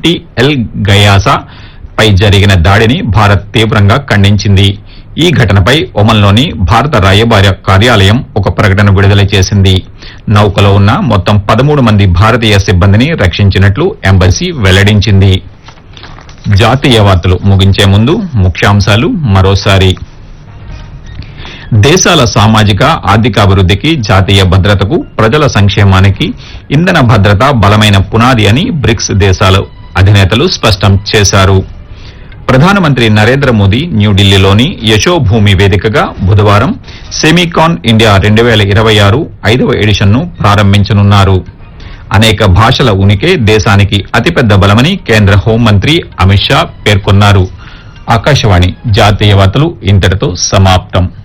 ముఫ్టీ L గయాసా పై జరిగిన దాడిని భారత్ తీవ్రంగా ఖండించింది ఈ ఘటనపై ఒమన్లోని భారత రాయబార కార్యాలయం ఒక ప్రకటన విడుదల చేసింది నౌకలో ఉన్న మొత్తం పదమూడు మంది భారతీయ సిబ్బందిని రక్షించినట్లు ఎంబసీ వెల్లడించింది జాతీయ వార్తలు ముగించే ముందు ముఖ్యాంశాలు మరోసారి దేశాల సామాజిక ఆర్థికాభివృద్ధికి జాతీయ భద్రతకు ప్రజల సంక్షేమానికి ఇంధన భద్రత బలమైన పునాది అని బ్రిక్స్ దేశాల అధినేతలు స్పష్టం చేశారు ప్రధానమంత్రి నరేంద్ర మోదీ న్యూఢిల్లీలోని యశోభూమి వేదికగా బుధవారం సెమీకాన్ ఇండియా రెండు వేల ఇరవై ఆరు ఐదవ ఎడిషన్ను ప్రారంభించనున్నారు అనేక భాషల ఉనికే దేశానికి అతిపెద్ద బలమని కేంద్ర హోంమంత్రి అమిత్ షా పేర్కొన్నారు ఆకాశవాణి జాతీయ వార్తలు ఇంతటితో సమాప్తం